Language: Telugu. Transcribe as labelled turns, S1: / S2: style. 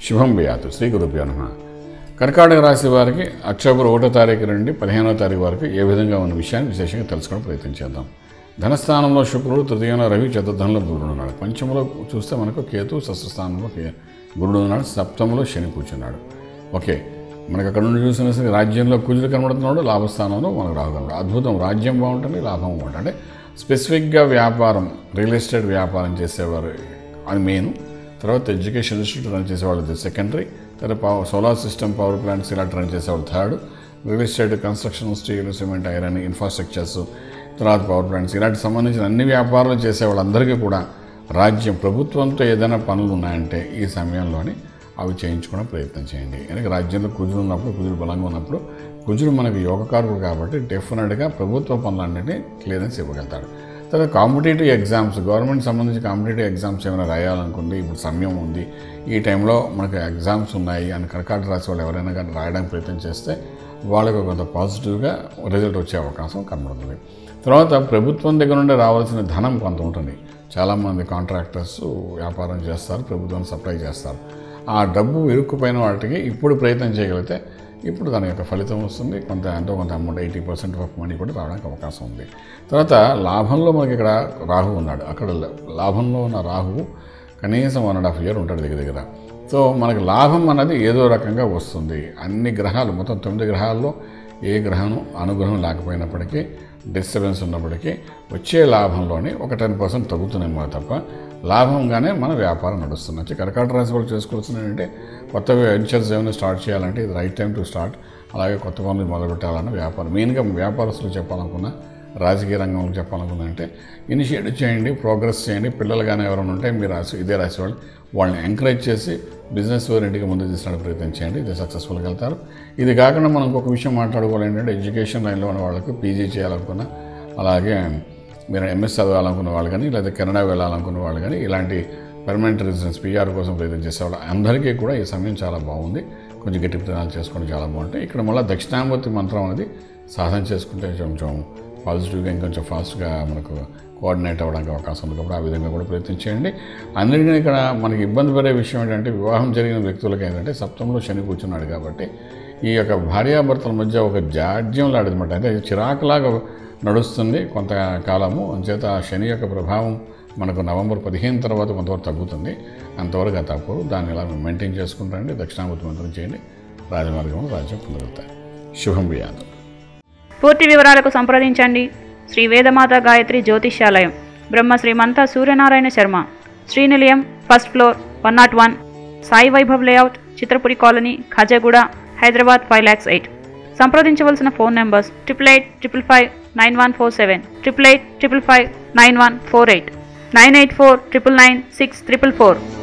S1: శుభం వ్యాతు శ్రీ గురుభ్యో నమ కర్కాటక రాశి వారికి అక్టోబర్ ఒకటో తారీఖు నుండి పదిహేనో తారీఖు వరకు ఏ విధంగా ఉన్న విషయాన్ని విశేషంగా తెలుసుకోవడం ప్రయత్నం చేద్దాం ధనస్థానంలో శుక్రుడు తృతీయంలో రవి చతుర్థంలో గురుడు ఉన్నాడు పంచమలో చూస్తే మనకు కేతు షష్ఠస్థానంలో కే- గురుడు ఉన్నాడు సప్తమంలో శని కూర్చున్నాడు ఓకే మనకు అక్కడ నుండి చూసిన సరే రాజ్యంలో కుజుడు కనబడుతున్నాడు లాభస్థానంలో మనకు రాహు కనబడు అద్భుతం రాజ్యం బాగుంటుంది లాభం బాగుంటుంది అంటే స్పెసిఫిక్గా వ్యాపారం రియల్ ఎస్టేట్ వ్యాపారం చేసేవారు అది మెయిన్ తర్వాత ఎడ్యుకేషన్ ఇన్స్టిట్యూట్ రన్ చేసేవాళ్ళు సెకండరీ తర్వాత power solar system power plants ఇలా రన్ చేసేవాళ్ళు third real estate construction steel cement iron infrastructures తర్వాత పవర్ ప్లాంట్స్ ఇలాంటి సంబంధించిన అన్ని వ్యాపారాలు చేసే వాళ్ళందరికీ కూడా రాజ్యం ప్రభుత్వంతో ఏదైనా పనులు ఉన్నాయంటే ఈ సమయంలోని అవి చేయించుకోవడం ప్రయత్నం చేయండి ఎందుకంటే రాజ్యంలో కుజుడు ఉన్నప్పుడు కుజుడు బలంగా ఉన్నప్పుడు కుజుడు మనకు యోగకారకుడు కాబట్టి డెఫినెట్గా ప్రభుత్వ పనులన్నింటినీ క్లియరెన్స్ ఇవ్వగలుగుతాడు తర్వాత కాంపిటేటివ్ ఎగ్జామ్స్ గవర్నమెంట్ సంబంధించి కాంపిటేటివ్ ఎగ్జామ్స్ ఏమైనా రాయాలనుకుంటే ఇప్పుడు సమయం ఉంది ఈ టైంలో మనకు ఎగ్జామ్స్ ఉన్నాయి అని కర్కాటక రాశి వాళ్ళు ఎవరైనా కానీ రాయడానికి ప్రయత్నం చేస్తే వాళ్ళకు కొంత పాజిటివ్గా రిజల్ట్ వచ్చే అవకాశం కనబడుతుంది తర్వాత ప్రభుత్వం దగ్గర నుండి రావాల్సిన ధనం కొంత ఉంటుంది చాలామంది కాంట్రాక్టర్స్ వ్యాపారం చేస్తారు ప్రభుత్వం సప్లై చేస్తారు ఆ డబ్బు ఇరుక్కుపోయిన వాటికి ఇప్పుడు ప్రయత్నం చేయగలిగితే ఇప్పుడు దాని యొక్క ఫలితం వస్తుంది కొంత ఎంతో కొంత amount eighty percent of money కూడా రావడానికి అవకాశం ఉంది తర్వాత లాభంలో మనకి ఇక్కడ రాహు ఉన్నాడు అక్కడ లాభంలో ఉన్న రాహువు కనీసం వన్ అండ్ హాఫ్ ఇయర్ ఉంటాడు దగ్గర దగ్గర సో మనకి లాభం అన్నది ఏదో రకంగా వస్తుంది అన్ని గ్రహాలు మొత్తం తొమ్మిది గ్రహాల్లో ఏ గ్రహం అనుగ్రహం లేకపోయినప్పటికీ డిస్టర్బెన్స్ ఉన్నప్పటికీ వచ్చే లాభంలోని ఒక టెన్ పర్సెంట్ తగ్గుతున్నాయేమో తప్ప లాభంగానే మన వ్యాపారం నడుస్తుంది వచ్చి కర్కాటక రాశి వాళ్ళు చేసుకోవాల్సింది ఏంటంటే కొత్త వెంచర్స్ ఏమైనా స్టార్ట్ చేయాలంటే ఇది రైట్ టైం టు స్టార్ట్ అలాగే కొత్త పనులు మొదలు పెట్టాలన్న వ్యాపారం మెయిన్గా వ్యాపారస్తులు చెప్పాలనుకున్నా రాజకీయ రంగంలో చెప్పాలనుకున్నా అంటే ఇనిషియేట్ చేయండి ప్రోగ్రెస్ చేయండి పిల్లలు కానీ ఎవరైనా ఉంటే మీరు రాసి ఇదే రాసి వాళ్ళు వాళ్ళని ఎంకరేజ్ చేసి బిజినెస్ ఓరియంట్గా ముందుకు తీసుకునే ప్రయత్నం చేయండి ఇది సక్సెస్ఫుల్గా వెళ్తారు ఇది కాకుండా మనం ఇంకొక విషయం మాట్లాడుకోవాలి ఏంటంటే ఎడ్యుకేషన్ లైన్లో ఉన్న వాళ్ళకి పీజీ చేయాలనుకున్నా అలాగే మీరు ఎంఎస్ చదవాలనుకున్న వాళ్ళు కానీ లేదా కెనడా వెళ్ళాలనుకున్న వాళ్ళు కానీ ఇలాంటి పర్మనెంట్ రెసిడెన్స్ పీఆర్ కోసం ప్రయత్నం చేసేవాళ్ళు అందరికీ కూడా ఈ సమయం చాలా బాగుంది కొంచెం గట్టి ప్రయత్నాలు చేసుకోవడం చాలా బాగుంటాయి ఇక్కడ మళ్ళీ దక్షిణామూర్తి మంత్రం అనేది సాధన చేసుకుంటే కొంచెం పాజిటివ్గా ఇంకొంచెం ఫాస్ట్గా మనకు కోఆర్డినేట్ అవ్వడానికి అవకాశం ఉంది కాబట్టి ఆ విధంగా కూడా ప్రయత్నం చేయండి అందరికీ ఇక్కడ మనకి ఇబ్బంది పడే విషయం ఏంటంటే వివాహం జరిగిన వ్యక్తులకి ఏంటంటే సప్తంలో శని కూర్చున్నాడు కాబట్టి ఈ యొక్క భార్యాభర్తల మధ్య ఒక జాడ్యం లాడదన్నమాట అంటే చిరాకులాగా నడుస్తుంది కొంతకాలము అంచేత ఆ శని యొక్క ప్రభావం మనకు నవంబర్ పదిహేను తర్వాత కొంతవరకు తగ్గుతుంది అంతవరకు అది తప్పదు దాన్ని ఇలా మెయింటైన్ చేసుకుంటారండి దక్షిణామూర్తి మంత్రం చేయండి రాజమార్గంలో రాజ్యం పొందగలుగుతాయి శుభం వ్యాధం
S2: పూర్తి వివరాలకు సంప్రదించండి Shri Vedamata Gayatri Jyotishyalayam Brahma Srimanta Suryanarayana Sharma Srinilayam first floor one naught one Sai Vaibhav layout Chitrapuri colony Khajaguda Hyderabad five lakhs eight సంప్రదించవలసిన phone numbers triple eight triple five nine one four seven triple eight triple five nine one four eight nine eight four triple nine six triple four